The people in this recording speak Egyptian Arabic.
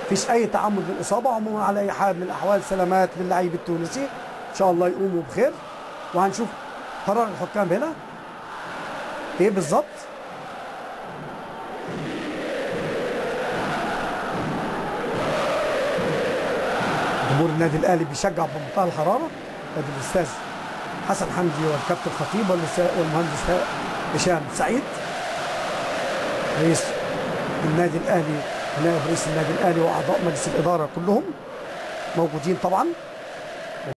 مفيش اي تعمد للاصابه عموما على اي حال من الاحوال سلامات للعيب التونسي ان شاء الله يقوموا بخير وهنشوف قرار الحكام هنا ايه بالظبط جمهور النادي الاهلي بيشجع بمنتهى الحراره ادي الاستاذ حسن حمدي والكابتن خطيب والمس- والمهندس هشام سعيد رئيس النادي الاهلي نائب رئيس النادي الاهلي واعضاء مجلس الاداره كلهم موجودين طبعا